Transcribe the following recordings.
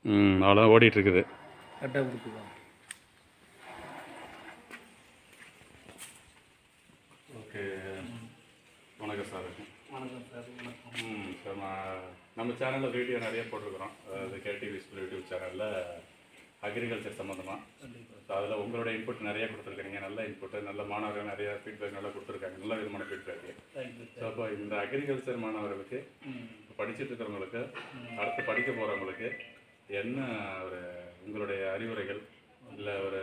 ம் அவ்வளோதான் ஓடிட்டு இருக்குது கரெக்டாக கொடுத்துருவாங்க ஓகே வணக்கம் சார் வணக்கம் சார் வணக்கம் ம் சார் நான் நம்ம சேனலில் வீடியோ நிறைய போட்டிருக்கிறோம் அதாவது கேடிவி ஸ்கூல் யூடியூப் சேனலில் அக்ரிகல்ச்சர் சம்மந்தமாக கண்டிப்பாக ஸோ அதில் உங்களோட இன்புட் நிறைய கொடுத்துருக்கீங்க நல்ல இன்புட்டு நல்ல மாணவர்கள் நிறைய ஃபீட்பேக் நல்லா கொடுத்துருக்காங்க நல்ல விதமான ஃபீட்பேக்கு தேங்க்யூ ஸோ அப்போ இந்த அக்ரிகல்ச்சர் மாணவர்களுக்கு ம் படிச்சுட்டு இருக்கிறவங்களுக்கு அடுத்து படிக்க போகிறவங்களுக்கு என்ன ஒரு உங்களுடைய அறிவுரைகள் இல்லை ஒரு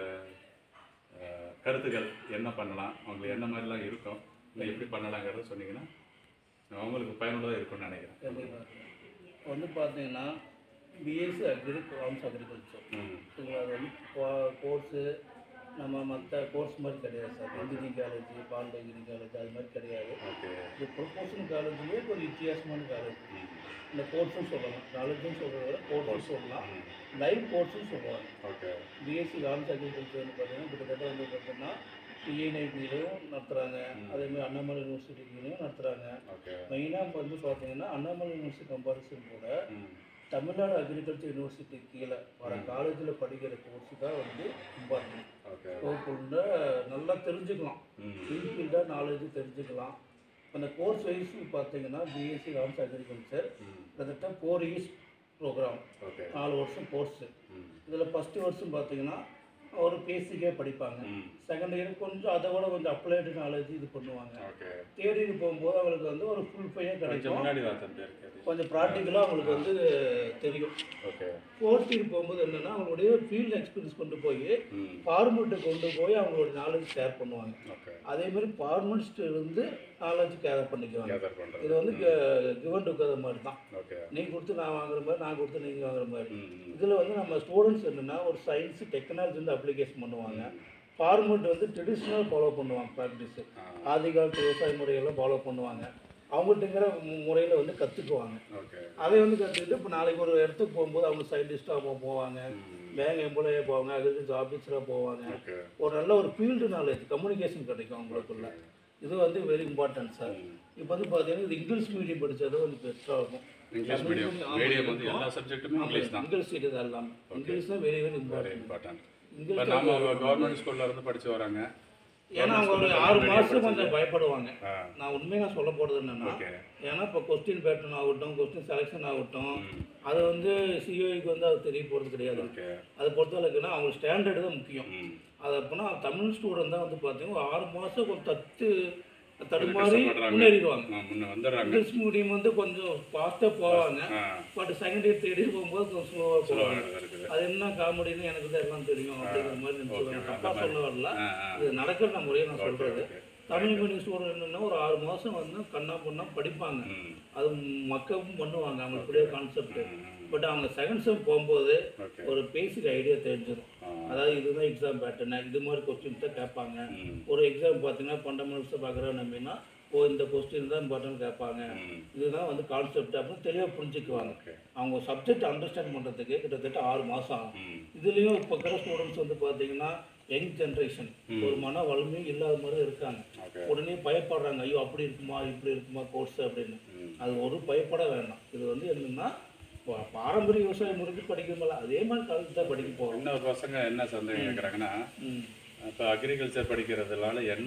அஹ், கருத்துக்கள் என்ன பண்ணலாம் அவங்களுக்கு என்ன மாதிரிலாம் இருக்கும் இல்லை எப்படி பண்ணலாங்கிறத சொன்னீங்கன்னா அவங்களுக்கு பயனுள்ளதாக இருக்கும்னு நினைக்கிறேன் கண்டிப்பாக வந்து பார்த்தீங்கன்னா பிஎஸ்சி அக்ரி காம்ஸ் அக்ரிகல்ச்சர் ம் சரிங்களா அது வந்து கோர்ஸு நம்ம மற்ற கோர்ஸ் மாதிரி கிடையாது sir engineering college polytechnic college அது மாதிரி கிடையாது ஓகே இது ப்ரொஃபஷனல் காலேஜ்லேயே ஒரு வித்தியாசமான காலேஜ் இந்த கோர்ஸும் சொல்லலாம் காலேஜும் சொல்கிறத விட கோர்ஸும் சொல்லலாம் லைவ் கோர்ஸும் சொல்லுவாங்க ஓகே பிஎஸ்சி காம்ஸ் அக்ரிகல்ச்சர் வந்து பார்த்தீங்கன்னா கிட்டத்தட்ட வந்து பார்த்தீங்கன்னா டிஎன்ஐபிலையும் நடத்துகிறாங்க அதேமாதிரி அண்ணாமலை யூனிவர்சிட்டிலையும் நடத்துகிறாங்க ஓகே மெயினாக வந்து பார்த்தீங்கன்னா அண்ணாமலை யூனிவர்சிட்டி கம்பாரிசன் கூட ம் தமிழ்நாடு அக்ரிகல்ச்சர் யூனிவர்சிட்டி கீழே வர காலேஜில் படிக்கிற கோர்ஸ் தான் வந்து இம்பார்ட்டன்ட் ஓகே கோப்புள்ள நல்லா தெரிஞ்சுக்கலாம் ம் ஃபீல்டாக நாலேஜ் தெரிஞ்சுக்கலாம் அந்த கோர்ஸ் வைஸ் பார்த்தீங்கன்னா பிஎஸ்சி காம்ஸ் அக்ரிகல்ச்சர் ம் கிட்டத்தட்ட ஃபோர் இயர்ஸ் ப்ரோக்ராம் ஓகே நாலு வருஷம் கோர்ஸு ம் இதில் ஃபஸ்ட்டு வருஷம் பார்த்தீங்கன்னா ஒரு பேசிக்கே படிப்பாங்க ம் செகண்ட் இயர் கொஞ்சம் அதை விட கொஞ்சம் அப்ளைடு நாலேஜ் இது பண்ணுவாங்க ஓகே தேர்ட் இயர் போகும்போது அவங்களுக்கு வந்து ஒரு ஃபுல் ஃபையாக கொஞ்சம் கிடைக்கும் முன்னாடி தான் தம்பி இருக்குது கொஞ்சம் ப்ராக்டிக்கலாக அவங்களுக்கு வந்து தெரியும் ஓகே ஃபோர்த் இயர் போகும்போது என்னென்னா அவங்களுடைய ஃபீல்டு எக்ஸ்பீரியன்ஸ் கொண்டு போய் ம் ஃபார்மெட்டை கொண்டு போய் அவங்களோட நாலேஜ் ஷேர் பண்ணுவாங்க ஓகே அதே மாதிரி ஃபார்மன்ஸ்ட் இருந்து நாலேஜ் கேதர் பண்ணிக்குவாங்க கேதர் பண்ணுறது இது வந்து கிவன் டுக்கத மாதிரி தான் ஓகே நீ கொடுத்து நான் வாங்குற மாதிரி நான் கொடுத்து நீங்கள் வாங்குற மாதிரி ம் ம் இதில் வந்து நம்ம ஸ்டூடெண்ட்ஸ் என்னென்னா ஒரு சயின்ஸ் டெக்னாலஜி வந்து அப்ளிகேஷன் பண்ணுவாங்க ஃபார்மெட் வந்து ட்ரெடிஷ்னல் ஃபாலோ பண்ணுவாங்க ப்ராக்டிஸு ஆதி காலத்து விவசாய முறையெல்லாம் ஃபாலோ பண்ணுவாங்க அவங்கள்ட்டங்கிற முறையில் வந்து கற்றுக்குவாங்க ஓகே அதை வந்து கற்றுக்கிட்டு இப்போ நாளைக்கு ஒரு இடத்துக்கு போகும்போது அவங்க சயின்டிஸ்ட்டாக போவாங்க பேங்க் எம்ப்ளாயாக போவாங்க அக்ரிகல்ச்சர் ஆஃபீஸராக போவாங்க ஓகே ஒரு நல்ல ஒரு ஃபீல்டு நாலேஜ் கம்யூனிகேஷன் கிடைக்கும் அவங்களுக்குள்ள இது வந்து வெரி இம்பார்ட்டன்ட் சார் இப்போ வந்து பார்த்தீங்கன்னா இது இங்கிலீஷ் மீடியம் படித்தது கொஞ்சம் பெஸ்ட்டாக இருக்கும் இங்கிலீஷ் மீடியம் மீடியம் வந்து எல்லா சப்ஜெக்ட்டுமே இங்கிலீஷ் தான் இங்கிலீஷ் இது எல்லாம் இங்கிலீஷ் தான் very very very important important இப்போ இங்கிலீஷ் நாம கவர்மெண்ட் ஸ்கூல்ல இருந்து படிச்சு வராங்க ஏன்னா அவங்க ஒரு ஆறு மாதம் கொஞ்சம் பயப்படுவாங்க ஆ நான் உண்மையாக நான் சொல்ல போகிறது என்னென்னா ஓகே ஏன்னா இப்போ கொஸ்டின் பேட்டர்ன் ஆகட்டும் கொஸ்டின் செலெக்ஷன் ஆகட்டும் அது வந்து சிஓக்கு வந்து அது தெரிய போகிறது கிடையாது ஓகே அதை பொறுத்தவரைக்குன்னா அவங்க ஸ்டாண்டர்டு தான் முக்கியம் ம் அது அப்போனா தமிழ் ஸ்டூடெண்ட் தான் வந்து பார்த்தீங்கன்னா ஒரு ஆறு மாதம் கொஞ்சம் தத்து தடுமாறி கஷ்டப்படுறாங்க. முன்னேறிடுவாங்க ஆ, முன்ன வந்துடுறாங்க இங்கிலீஷ் மீடியம் வந்து கொஞ்சம் ஃபாஸ்ட்டாக போவாங்க ah but second year third year போகும்போது கொஞ்சம் ஸ்லோவாக போவாங்க ஸ்லோவாக இருக்குது அது என்ன காமெடின்னு எனக்கு தான் எல்லாம் தெரியும் அப்படிங்கிற மாதிரி நினச்சிடுவாங்க தப்பாக சொல்ல வரல ஆ ஆ இது நடக்கிற முறையை நான் சொல்கிறது ஓகே தமிழ் மீடியம் ஸ்டூடெண்ட் என்னன்னா ஒரு ஆறு மாதம் வந்து கண்ணா பண்ணா படிப்பாங்க ம் அது மக்கவும் பண்ணுவாங்க அவங்களுக்கு புரிய கான்செப்ட் ம், ம். பட் அவங்க செகண்ட் செம் போகும்போது ஓகே ஒரு பேசிக் ஐடியா தெரிஞ்சிடும் ஆ அதாவது இதுதான் எக்ஸாம் பேட்டர்னு இது மாதிரி கொஸ்டின் தான் கேட்பாங்க ம் ஒரு எக்ஸாம் பார்த்தீங்கன்னா ஃபண்டமெண்டல்ஸை பார்க்குறோம் அப்படின்னா ஓ இந்த கொஸ்டின் தான் இம்பார்ட்டன் கேட்பாங்க ம் இதுதான் வந்து கான்செப்ட் அப்படின்னு தெளிவாக புரிஞ்சுக்குவாங்க ஓகே அவங்க சப்ஜெக்ட் அண்டர்ஸ்டாண்ட் பண்ணுறதுக்கு கிட்டத்தட்ட ஆறு மாதம் ஆகும் ம் இதுலேயும் இப்போ இருக்கிற ஸ்டூடெண்ட்ஸ் வந்து பார்த்தீங்கன்னா யங் ஜென்ரேஷன் ஒரு மன வலிமையும் இல்லாத மாதிரி தான் இருக்காங்க ஓகே உடனே பயப்படுறாங்க ஐயோ அப்படி இருக்குமா இப்படி இருக்குமா கோர்ஸ் அப்படின்னு ம் அது ஒரு பயப்பட வேண்டாம் இது வந்து என்னன்னா பா- பாரம்பரிய விவசாய முறைக்கு படிக்கிறோம்ல அதே மாதிரி காலேஜ் தான் படிக்க போகிறோம் இன்னொரு பசங்க என்ன சந்தேகம் கேட்குறாங்கன்னா ம் இப்போ அக்ரிகல்ச்சர் படிக்கிறதுனால என்ன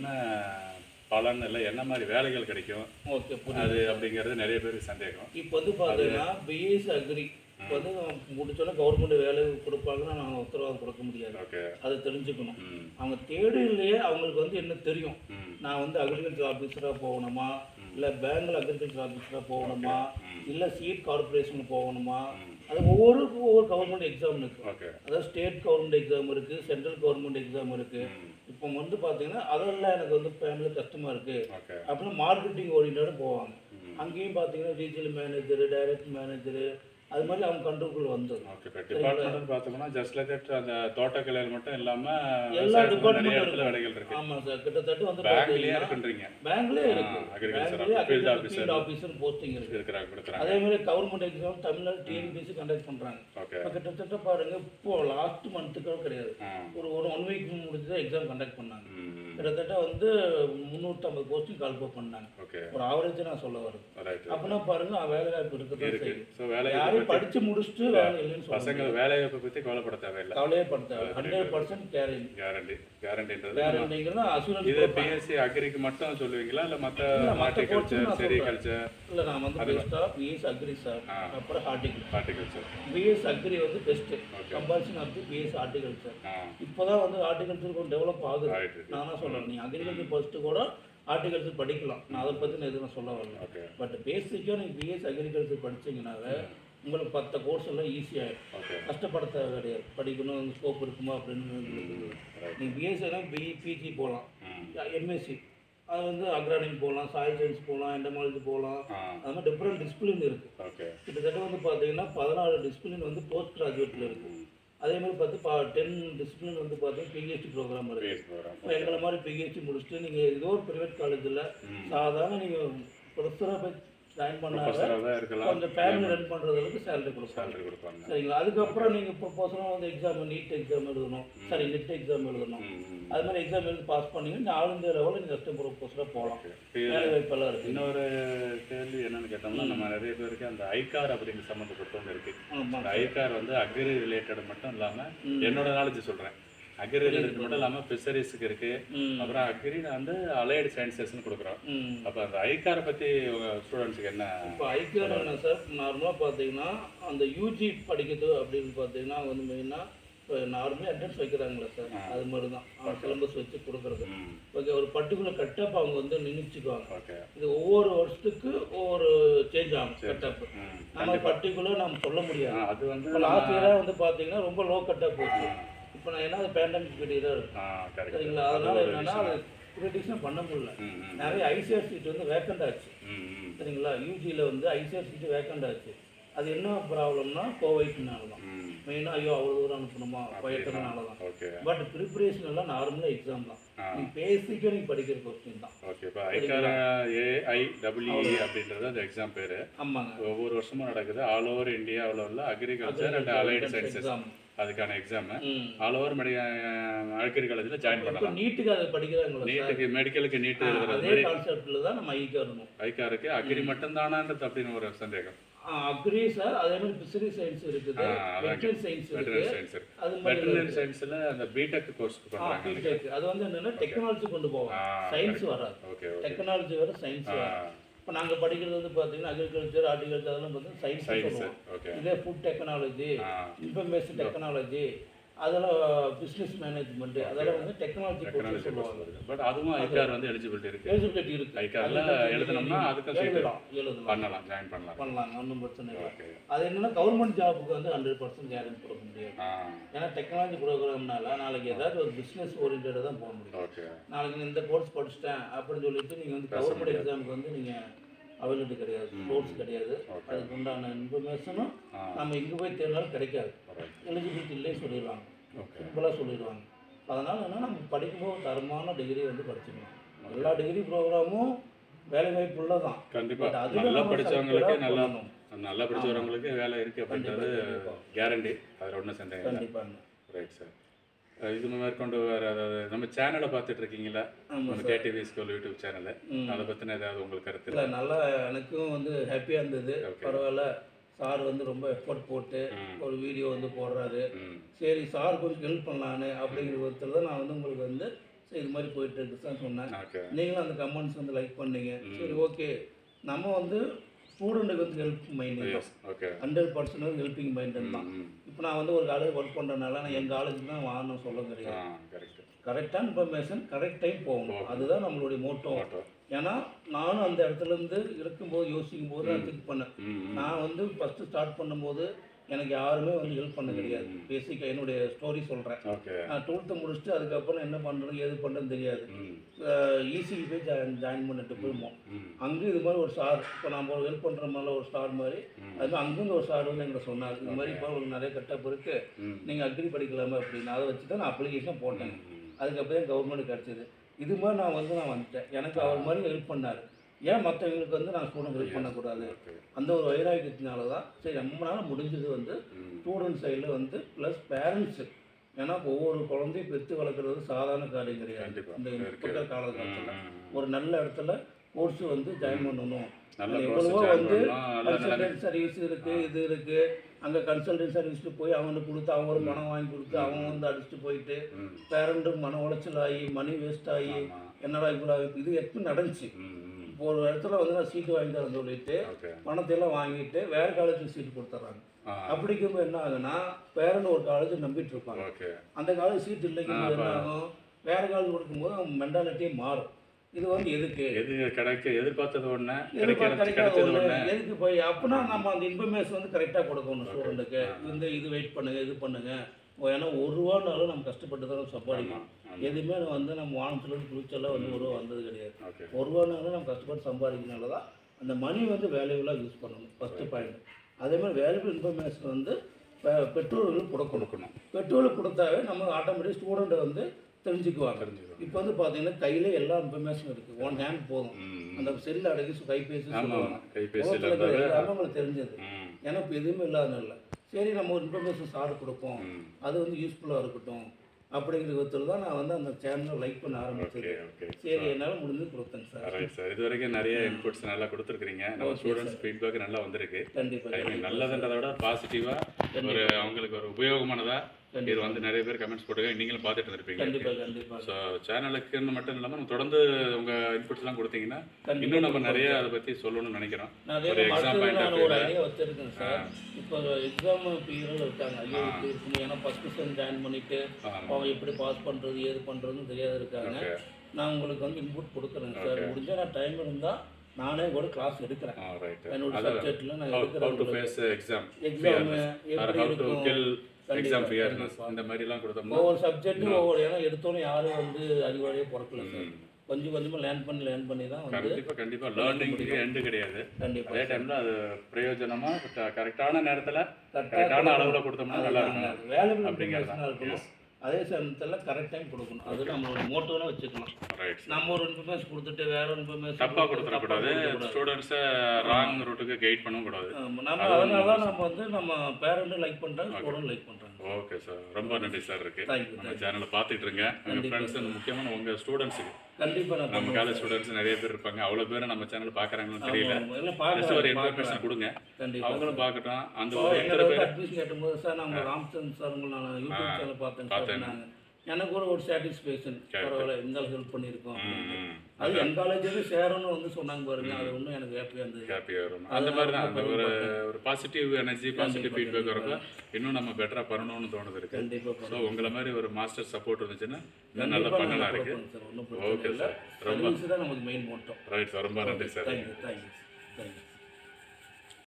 பலன் இல்லை என்ன மாதிரி வேலைகள் கிடைக்கும் ஓகே புரியுது அது அப்படிங்கிறது நிறைய பேருக்கு சந்தேகம் இப்போ வந்து பார்த்தீங்கன்னா பிஎஸ் அக்ரி இப்போ வந்து முடிச்சோன்னா கவர்மெண்ட் வேலை கொடுப்பாங்கன்னு நாங்கள் உத்தரவாதம் கொடுக்க முடியாது ஓகே அதை தெரிஞ்சுக்கணும் ம் அவங்க தேடிலேயே அவங்களுக்கு வந்து என்ன தெரியும் ம் நான் வந்து அக்ரிகல்ச்சர் ஆஃபீஸராக போகணுமா இல்லை பேங்க்ல அக்ரிகல்ச்சர் ஆஃபீஸராக போகணுமா இல்லை சீட் கார்பரேஷன் போகணுமா அது ஒவ்வொரு ஒவ்வொரு கவர்மெண்ட் எக்ஸாம் இருக்குது ஓகே அதாவது ஸ்டேட் கவர்மெண்ட் எக்ஸாம் இருக்குது சென்ட்ரல் கவர்மெண்ட் எக்ஸாம் இருக்குது ம் இப்போ வந்து பார்த்தீங்கன்னா அதெல்லாம் எனக்கு வந்து ஃபேமிலி கஷ்டமாக இருக்குது ஓகே அப்படின்னு மார்க்கெட்டிங் ஓரியன்டாக போவாங்க அங்கேயும் பார்த்தீங்கன்னா ரீஜனல் மேனேஜர் டைரக்ட் மேனேஜரு அது மாதிரி அவங்க கண்ட்ரோலுக்குள்ள வந்துடும் ஓகே இப்போ டிபார்ட்மெண்ட் பார்த்தோம்னா ஜஸ்ட் லைக் தட் அந்த தோட்டக்கலையில் மட்டும் இல்லாமல் எல்லா நிறைய டிபார்ட்மெண்ட்டும் இடத்துல வேலைகள் இருக்கு ஆமாம் சார் கிட்டத்தட்ட வந்து பேங்க்லயே பார்த்தீங்கன்னா இருக்குன்றீங்க பேங்க்லேயே இருக்கு agriculture பேங்க்லேயே office, field agriculture officer. Field officer posting இருக்கு இருக்கிறாங்க கொடுக்குறாங்க அதே மாதிரி government exam Tamil Nadu TNPSC conduct பண்ணுறாங்க ஓகே இப்போ கிட்டத்தட்ட பாருங்க இப்போ லாஸ்ட் மந்த்துக்கும் கிடையாது ஆ ஒரு ஒரு ஒன் வீக் முடிஞ்சு தான் எக்ஸாம் கண்டக்ட் பண்ணாங்க ம் கிட்டத்தட்ட வந்து முந்நூற்றம்பது போஸ்டிங் கால்போ பண்ணாங்க ஓகே ஒரு ஆவரேஜ் நான் சொல்ல வருது ஒரு ரைட் அப்படின்னா பாருங்க வேலை வாய்ப்பு இருக்கதான் இருக்கு செய்யுது ஸோ வேலையை யாரையும் பத்தி படிச்சு முடிச்சுட்டு வேலை இல்லைன்னு சொல்ல பசங்க வேலைவாய்ப்பை பற்றி கவலைப்பட தேவையில்லை கவலையே படுத்த ஹண்ட்ரட் பர்சன்ட் கேரிங் கேரண்டி கேரண்டின்றது வேற நீங்கன்னா அசூரன்ஸ் இது பிஎஸ்சி அக்ரிக்கு மட்டும் சொல்லுவீங்களா இல்லை மற்ற இல்ல, மத்த ஹார்டிகல்ச்சர் course-ம் நான் செரிகல்ச்சர் இல்லை நான் வந்து பெஸ்ட்டாக பிஎஸ் அக்ரி சார் ஆ. அப்புறம் ஹார்டிகல்ச்சர் ஹார்டிகல்ச்சர் பிஎஸ் அக்ரி வந்து best Okay. Compulsion of BS horticulture ah இப்போதான் வந்து ஹார்டிகல்ச்சர் கொஞ்சம் டெவலப் ஆகுது ஆயிட்டு இருக்கு நான் தான் சொல்கிறேன் நீங்கள் அக்ரிகல்ச்சர் ஃபஸ்ட்டு கூட ஹார்டிகல்ச்சர் படிக்கலாம் நான் அதை பற்றி நான் எதுவும் சொல்ல வரல ஓகே பட் பேசிக்காக நீங்கள் பிஎஸ் அக்ரிகல்ச்சர் படிச்சீங்கனாவே உங்களுக்கு பத்த கோர்ஸ் எல்லாம் ஈஸியாகிடும் ஓகே கஷ்டப்பட தேவை கிடையாது படிக்கணும் ஸ்கோப் இருக்குமா அப்படின்னு நீங்கள் பிஎஸ்சினா பிஇ பிஜி போகலாம் ம் எம்எஸ்சி அது வந்து அக்ரானிக் போகலாம் சாயில் சயின்ஸ் போகலாம் எண்டமாலஜி போகலாம் ஆ அது மாதிரி டிஃப்ரெண்ட் டிசிப்ளின் இருக்குது ஓகே கிட்டத்தட்ட வந்து பார்த்தீங்கன்னா பதினாறு டிசிப்ளின் வந்து போஸ்ட் கிராஜுவேட்டில் இருக்குது அதே மாதிரி பார்த்து பா டென் டிசிப்ளின் வந்து பார்த்தீங்கன்னா பிஹெச்டி ப்ரோக்ராம் இருக்குது பிஎஸ் ப்ரோக்ராம் இப்போ எங்களை மாதிரி பிஹெச்டி முடிச்சுட்டு நீங்கள் ஏதோ ஒரு ப்ரைவேட் காலேஜில் சாதாரண நீங்கள் ப்ரொஃபஸராக போய் ஜாயின் பண்ணாத ப்ரொஃபஸராக தான் இருக்கலாம் கொஞ்சம் ஃபேமிலி ரன் பண்ணுறது அளவுக்கு சேலரி கொடுப்பாங்க சேலரி கொடுப்பாங்க சரிங்களா அதுக்கப்புறம் நீங்கள் ப்ரொஃபஸராக வந்து எக்ஸாம் நீட் எக்ஸாம் எழுதணும் சாரி நெட் எக்ஸாம் எழுதணும் ம் ம் அது மாதிரி எக்ஸாம் எழுதி பாஸ் பண்ணீங்கன்னா ஆல் இந்தியா லெவலில் நீங்கள் கஷ்டம் ப்ரொஃபஸராக போகலாம் ஓகே வேலை வாய்ப்பெல்லாம் இருக்குது இன்னொரு கேள்வி என்னன்னு கேட்டோம்னா நம்ம நிறைய பேருக்கு அந்த ஐகார் அப்படிங்கிற சம்மந்தப்பட்ட ஒன்று இருக்கு ஆமாம் அந்த ஐகார் வந்து அக்ரி ரிலேட்டட் மட்டும் இல்லாம என்னோட நாலேஜ் சொல்றேன் அக்ரி ரிலேட்டட் மட்டும் இல்லாம ஃபிஷரிஸ்க்கு இருக்கு ம் அப்புறம் அக்ரியில் வந்து அலைடு சயின்சஸ்னு கொடுக்குறோம் ம் அப்போ அந்த ஐகாரை பத்தி உங்க ஸ்டூடெண்ட்ஸுக்கு என்ன இப்போ ஐக்கியம் என்ன சார் நார்மலாக பார்த்தீங்கன்னா அந்த யூஜி படிக்கிறது அப்படின்னு பார்த்தீங்கன்னா வந்து மெயினாக இப்போ நார்மலாக அட்டன்ஸ் வைக்கிறாங்களே சார் அது மாதிரி தான் அவங்க சிலபஸ் வச்சு கொடுக்குறது ம் ஓகே ஒரு பர்டிகுலர் கட்டப் அவங்க வந்து நினைச்சுக்குவாங்க ஓகே இது ஒவ்வொரு வருஷத்துக்கு ஒவ்வொரு சேஞ்ச் ஆகும் கட்டப் ம் நம்ம பர்டிகுலர் நம்ம சொல்ல முடியாது ஆ, அது வந்து இப்போ லாஸ்ட் இயராக வந்து பார்த்தீங்கன்னா ரொம்ப லோ கட்டப் போச்சு இப்போ நான் என்ன பேண்டமிக் பீரியடாக இருக்கு ஆ கரெக்ட் சரிங்களா அதனால என்னன்னா அது ப்ரிடிக்ஷன் பண்ண முடியல ம் ம் நிறைய ஐசிஆர் சீட் வந்து வேக்கண்ட் ஆச்சு ம் ம் சரிங்களா யூஜியில் வந்து ஐசிஆர் சீட்டு வேக்கண்ட் ஆச்சு அது என்ன ப்ராப்ளம்னா கோவைட்னால தான் ம் மெயினாக ஐயோ அவ்வளோ தூரம் அனுப்பணுமா போயிட்டதுனால தான் ஓகே பட் ப்ரிப்பரேஷன் எல்லாம் நார்மலாக எக்ஸாம் தான் ஆ. நீ பேசிக்காக நீ படிக்கிற கொஸ்டின் தான் ஓகே இப்போ ஐகார் ஏஐ டபிள்யூஇ அப்படின்றது அந்த எக்ஸாம் பேரு ஆமாங்க ஒவ்வொரு வருஷமும் நடக்குது ஆல் ஓவர் இந்தியாவில் உள்ள agriculture and allied sciences exam அதுக்கான எக்ஸாம் ம் ஆல் ஓவர் மெடி அக்ரி காலேஜில் ஜாயின் இப்போ பண்ணலாம் நீட்டுக்கு அதை படிக்கிறாங்களா சார் நீட்டுக்கு மெடிக்கலுக்கு நீட்டு எழுதுறது அதே கான்செப்டில் தான் நம்ம ஐக்கு வரணும் ஐகாருக்கு அக்ரி மட்டும்தானான்றது அப்படின்னு ஒரு சந்தேகம் அக்ரி சார் அதே மாதிரி பிசினரி சயின்ஸ் இருக்குது ஆ, அதான் வெட்டரி சயின்ஸ் இருக்கு வெட்டரினரி சயின்ஸ் இருக்கு அது மாதிரி வெட்டரினரி சயின்ஸில் அந்த பிடெக் கோர்ஸ் பண்ணுறாங்க பிடெக் அது வந்து என்னன்னா டெக்னாலஜி கொண்டு போவோம் ஆ, சயின்ஸ் வராது ஓகே ஓகே டெக்னாலஜி வர சயின்ஸ் வரும் இப்போ நாங்கள் படிக்கிறது வந்து பார்த்தீங்கன்னா அக்ரிகல்ச்சர் ஹார்டிகல்ச்சர் அதெல்லாம் பார்த்தீங்கன்னா சயின்ஸ் சயின்ஸ் சொல்லுவோம் ஓகே இதே food technology ah information technology அதெல்லாம் பிஸ்னஸ் மேனேஜ்மெண்ட் அதெல்லாம் வந்து டெக்னாலஜி கோர்ஸ் டெக்னாலஜி சொல்லுவாங்க கோர்ஸ் பட் அதுவும் ஐகார் வந்து எலிஜிபிலிட்டி இருக்கு எலிஜிபிலிட்டி இருக்கு ஐகார்ல எழுதணும்னா அதுக்கும் சீட்டு எழுதலாம் எழுதலாம் பண்ணலாம் ஜாயின் பண்ணலாம் பண்ணலாம் ஒன்றும் பிரச்சனை இல்லை ஓகே அது என்னன்னா கவர்மெண்ட் ஜாபுக்கு வந்து ஹண்ட்ரட் பர்சன்ட் கேரண்டி கொடுக்க முடியாது ஆ ஏன்னா டெக்னாலஜி ப்ரோக்ராம்னால நாளைக்கு ஏதாவது ஒரு பிஸ்னஸ் ஓரியன்டாக தான் போக முடியும் ஓகே நாளைக்கு நான் இந்த கோர்ஸ் படிச்சிட்டேன் அப்படின்னு சொல்லிட்டு நீங்கள் வந்து கவர்மெண்ட் எக்ஸாமுக்கு வந்து நீங்கள் அவைலபிலிட்டி கிடையாது கோர்ஸ் கிடையாது Okay. அதுக்கு உண்டான இன்ஃபர்மேஷனும் ஆ நம்ம எங்கே போய் தேடினாலும் கிடைக்காது alright. எலிஜிபிலிட்டி இல்லைன்னு சொல்லிடுவாங்க ஓகே சிம்பிளாக சொல்லிடுவாங்க அதனால் என்ன நம்ம படிக்கும்போது தரமான டிகிரி வந்து படிச்சுக்கணும் எல்லா டிகிரி ப்ரோக்ராமும் வேலை வாய்ப்பு உள்ளதான் கண்டிப்பா But அதுல நல்லா நம்ம படிச்சவங்களுக்கு selected ஆ நல்லா பண்ணணும். நல்லா படிச்சவங்களுக்கு வேலை இருக்கு அப்படின்றது கண்டிப்பா. கேரண்டி அதில் ஒன்றும் சந்தேகம் இல்லை கண்டிப்பாங்க ரைட் சார் இது மேற்கொண்டு வேறு அதாவது நம்ம சேனலை பார்த்துட்டு இருக்கீங்களா ஆமாம் நம்ம கேடிவி ஸ்கூல் யூடியூப் சேனலு ம். அதை பற்றின ஏதாவது உங்களுக்கு கருத்து இல்லை நல்லா எனக்கும் வந்து ஹாப்பியாக இருந்தது Okay. பரவாயில்ல சார் வந்து ரொம்ப எஃபோர்ட் போட்டு ம். ஒரு வீடியோ வந்து போடுறாரு ம் சரி சார் கொஞ்சம் ஹெல்ப் பண்ணலான்னு அப்படிங்கிற விதத்தில் தான் நான் வந்து உங்களுக்கு வந்து சரி இது மாதிரி போயிட்டு இருக்கு தான் சொன்னேன் ஓகே நீங்களும் அந்த கமெண்ட்ஸ் வந்து லைக் பண்ணீங்க சரி ஓகே நம்ம வந்து ஸ்டூடெண்ட்டுக்கு வந்து help mind yes okay hundred percent helping mind தான் ம் இப்போ நான் வந்து ஒரு காலேஜ் ஒர்க் பண்ணுறதுனால நான் எங்கள் காலேஜுக்கு தான் வாங்கணும் சொல்ல ஆ கிடையாது கரெக்ட் கரெக்டான இன்ஃபர்மேஷன் கரெக்ட் டைம் போகணும் அதுதான் நம்மளுடைய மோட்டோ ஆட்டோ ஏன்னா நானும் அந்த இடத்துல இருந்து இருக்கும்போது யோசிக்கும் போது நான் திங்க் பண்ணேன் ம் ம் நான் வந்து ஃபஸ்ட்டு ஸ்டார்ட் பண்ணும்போது எனக்கு யாருமே வந்து ஹெல்ப் பண்ண கிடையாது பேசிக்காக என்னுடைய ஸ்டோரி சொல்கிறேன் ஓகே நான் டுவெல்த்து முடிச்சுட்டு அதுக்கப்புறம் என்ன பண்ணுறது ஏது பண்ணுறதுன்னு தெரியாது ம் ஈஸிக்கு போய் ஜாயின் ஜாயின் பண்ணிட்டு போயிருந்தோம் ம் அங்கே இது மாதிரி ஒரு ஸ்டார் இப்போ நம்ம ஒரு ஹெல்ப் பண்ணுற மாதிரி ஒரு ஸ்டார் மாதிரி ம். அது மாதிரி அங்கேருந்து ஒரு ஸ்டார் வந்து எங்களை சொன்னார் இது மாதிரி இப்போ உங்களுக்கு நிறைய கட்டப் இருக்குது ம் நீங்கள் அக்ரி படிக்கலாமா அப்படின்னு அதை வச்சு தான் நான் அப்ளிகேஷன் போட்டேன் ம் அதுக்கப்புறம் கவர்மெண்ட் கிடச்சிது இது மாதிரி நான் வந்து நான் வந்துட்டேன் எனக்கு அவர் மாதிரி ஹெல்ப் பண்ணார் ஏன் மற்றவங்களுக்கு வந்து நான் ஸ்டூடெண்ட் ஹெல்ப் பண்ணக்கூடாது ஓகே அந்த ஒரு வைராக்கியத்தினால தான் சரி நம்மளால முடிஞ்சது வந்து ம் ஸ்டூடெண்ட் சைடில் வந்து ப்ளஸ் பேரண்ட்ஸு ஏன்னா ஒவ்வொரு குழந்தையும் பெற்று வளர்க்குறது சாதாரண காரியம் கிடையாது கண்டிப்பா. இந்த இருக்கு. இப்போத்த காலகட்டத்தில் ம். ஒரு நல்ல இடத்துல கோர்ஸ் வந்து ஜாயின் பண்ணணும் நல்ல அது கோர்ஸ் எவ்வளவோ ஜாயின் வந்து பண்ணலாம் நல்ல நல்ல கன்சல்டன்ட் சர்வீஸ் இருக்கு இது இருக்கு அங்கே கன்சல்டன்ட் சர்வீஸ்க்கு போய் அவனுக்கு கொடுத்து அவங்க ஒரு பணம் வாங்கி கொடுத்து அவன் வந்து அடிச்சுட்டு போயிட்டு ம் பேரண்ட்டு மன உளைச்சல் ஆகி மணி வேஸ்ட் ஆகி ஆமா. என்னடா இவ்வளோ இது எப்போ நடந்துச்சு ம் ம் இப்போ ஒரு இடத்துல வந்து நான் சீட்டு வாங்கி தரேன் சொல்லிட்டு ஓகே பணத்தை எல்லாம் வாங்கிட்டு வேற காலேஜுக்கு சீட்டு கொடுத்துட்றாங்க ஆ அப்படிங்கும்போது என்ன ஆகுதுன்னா பேரண்ட் ஒரு காலேஜ் நம்பிட்டு இருப்பாங்க ஓகே அந்த காலேஜ் சீட் இல்லைங்கும்போது என்ன ஆகும் வேற காலேஜ் கொடுக்கும்போது அவங்க மென்டாலிட்டியே மாறும் இது வந்து எதுக்கு எது கிடைக்க எதிர்பார்த்தது ஒண்ணு எதிர்பார்க்க கிடைக்கிறது கிடைக்காத கிடைச்சது ஒண்ணு. ஒண்ணு எதுக்கு போய் அப்பனா நம்ம அந்த இன்ஃபர்மேஷன் வந்து கரெக்டாக கொடுக்கணும் ஸ்டூடெண்ட்டுக்கு இந்த இது வெயிட் பண்ணுங்க இது பண்ணுங்க ஏன்னா ஒரு ரூபானாலும் நம்ம கஷ்டப்பட்டு தான் சம்பாதிக்கணும் எதுவுமே வந்து நம்ம வானத்துல ஃபியூச்சரில் வந்து ஒரு ரூபா வந்தது கிடையாது ஓகே ஒரு ரூபானாலும் நம்ம கஷ்டப்பட்டு சம்பாதிக்கிறனால தான் அந்த மணி வந்து வேல்யூபுளாக யூஸ் பண்ணணும் ஃபஸ்ட்டு பாயிண்ட் அதே மாதிரி வேல்யூபிள் இன்ஃபர்மேஷன் வந்து பெ- பெற்றோர்களுக்கு கொடுக்கணும் கொடுக்கணும் பெற்றோர்களுக்கு கொடுத்தாவே நம்ம ஆட்டோமேட்டிக் ஸ்டூடெண்ட் வந்து தெரிஞ்சுக்குவாங்க தெரிஞ்சுக்கணும் இப்போ வந்து பார்த்தீங்கன்னா கையில எல்லா இன்ஃபர்மேஷன் இருக்குது ஒன் ஹேண்ட் போதும் ம் அந்த செல்லு அடங்கி சு- கைபேசி ஆமா சொல்லுவாங்க கைபேசியில் உலகத்துல இருக்கிற இருந்தாவே எல்லாமே உங்களுக்கு தெரிஞ்சது ம் ஏன்னா இப்போ எதுவுமே இல்லாதனால சரி நம்ம ஒரு இன்ஃபர்மேஷன் சார் கொடுப்போம் ம் அது வந்து யூஸ்ஃபுல்லாக இருக்கட்டும் அப்படிங்கிற விதத்தில் தான் நான் வந்து அந்த சேனலை லைக் பண்ண ஓகே ஆரம்பிச்சது ஓகே சரி என்னால் முடிஞ்சு கொடுத்தேங்க சார் ரைட் சார் இது வரைக்கும் நிறைய இன்புட்ஸ் நல்லா கொடுத்துருக்கீங்க நம்ம ஸ்டூடெண்ட்ஸ் ஃபீட்பேக் நல்லா வந்திருக்கு கண்டிப்பாக ஐ மீன் நல்லதுன்றதை விட பாசிட்டிவாக ஒரு அவங்களுக்கு ஒரு உபயோகமானதா இது வந்து நிறைய பேர் கமெண்ட்ஸ் போட்டுருக்காங்க நீங்களும் பார்த்துட்டு இருந்திருப்பீங்க கண்டிப்பாக கண்டிப்பாக ஸோ சேனலுக்குன்னு மட்டும் இல்லாமல் நம்ம தொடர்ந்து உங்கள் இன்புட்ஸ்லாம் கொடுத்தீங்கன்னா கண்டிப்பா இன்னும் நம்ம நிறைய அதை பற்றி சொல்லணும்னு நினைக்கிறோம் நான் அதே ஒரு மாதிரி exam அடுத்தது point of நான் view ஒரு ல. ஐடியா வச்சிருக்கேன் சார் இப்போ எக்ஸாம் பீரியட் இருக்காங்க ஐயோ இப்படி இருக்கணும் ஏன்னா ஃபஸ்ட்டு செம் ஜாயின் பண்ணிட்டு ஆமாம் அவங்க எப்படி பாஸ் பண்ணுறது ஏது பண்ணுறதுன்னு தெரியாத இருக்காங்க ஓகே நான் உங்களுக்கு வந்து இன்புட் கொடுக்குறேன் சார் முடிஞ்சா நான் டைம் இருந்தால் நானே கூட கிளாஸ் எடுக்கிறேன் ஆ ரைட் என்னோட அதான் சப்ஜெக்டில் நான் ஹவு எடுக்கிறேன் to face exam exam are எப்படி ஹவு டு இருக்கும் கில் எக்ஸாம் கண்டிப்பா, ஃபியர்னஸ் கண்டிப்பா. இந்த மாதிரிலாம் கொடுத்தோம்னா ஒவ்வொரு சப்ஜெக்ட்டும் ஒவ்வொரு ஏன்னா எடுத்தோன்னே யாரும் வந்து அறிவாளியே பிறக்கல சார் ம். கொஞ்சம் கொஞ்சமாக லேர்ன் பண்ணி லேர்ன் பண்ணி தான் வந்து கண்டிப்பா கண்டிப்பா லேர்னிங்க்கு எண்டு கிடையாது கண்டிப்பாக அதே டைம்ல அது பிரயோஜனமா கரெக்டான நேரத்துல கரெக்டாக கரெக்டான அளவுல கொடுத்தோம்னா நல்லா இருக்கும் வேலைபிள் அப்படிங்கிறது இன்ஃபர்மேஷனாக இருக்கணும் அதே சமயத்தில் கரெக்ட் டைம் கொடுக்கணும் அது நம்மளோட மோட்டோவாக வச்சுக்கலாம் ரைட் நம்ம ஒரு இன்ஃபர்மேஷன் கொடுத்துட்டு வேற ஒரு இன்ஃபர்மேஷன் தப்பா கொடுத்துடக்கூடாது ஸ்டூடெண்ட்ஸை ராங் ரூட்டுக்கு கைட் பண்ணவும் கூடாது நம்ம அதனால தான் நம்ம வந்து நம்ம பேரண்ட்டும் லைக் பண்ணுறாங்க ஸ்டூடெண்ட் லைக் பண்ணுறாங்க ஓகே சார் ரொம்ப நன்றி சார் இருக்கு தேங்க்யூ நம்ம சேனலை பார்த்துட்டு இருங்க உங்க ஃப்ரெண்ட்ஸ் முக்கியமான உங்க ஸ்டூடெண்ட்ஸுக்கு கண்டிப்பாக நான் நம்ம காலேஜ் ஸ்டூடெண்ட்ஸ் நிறைய பேர் இருப்பாங்க அவ்வளவு பேர் நம்ம சேனல் பாக்குறாங்கன்னு தெரியல பண்ணுவேன். எல்லாம் ஜஸ்ட் ஒரு பார்க்குறேன் இன்ஃபர்மேஷன் கொடுங்க கண்டிப்பாக அவங்களும் பார்க்கட்டும் அந்த ஸோ ஒரு எங்களை எத்தனை வந்து பேர் அட்மிஷன் கேட்டும்போது சார் நான் உங்கள் ராம்சந்த் சார் உங்களை நான் யூடியூப் சேனல் பார்த்தேன் சார் பார்த்தேன். சொன்னாங்க எனக்கு கூட ஒரு சாட்டிஸ்ஃபேக்ஷன் பரவாயில்ல இந்த ஹெல்ப் பண்ணியிருக்கோம் ம், ம். அது என் காலேஜ்லேயே சேரணும்னு வந்து சொன்னாங்க பாருங்க அது ஒன்றும் எனக்கு ஹாப்பியாக இருந்தது ஹாப்பியாக வரும் அந்த மாதிரி தான் அந்த ஒரு ஒரு பாசிட்டிவ் எனர்ஜி பாசிட்டிவ் ஃபீட்பேக் வரப்ப இன்னும் நம்ம பெட்டராக பண்ணணும்னு தோணுது இருக்கு கண்டிப்பாக ஸோ உங்களை மாதிரி ஒரு மாஸ்டர் சப்போர்ட் இருந்துச்சுன்னா இன்னும் நல்லா பண்ணலாம் இருக்கு சார் ஒன்றும் பிரச்சனை ஓகே இல்லை சார் ரொம்ப சர்வீஸ் தான் நமக்கு மெயின் மோட்டோ ரைட் சார் ரொம்ப நன்றி சார் தேங்க்யூ தேங்க்யூ தேங்க்யூ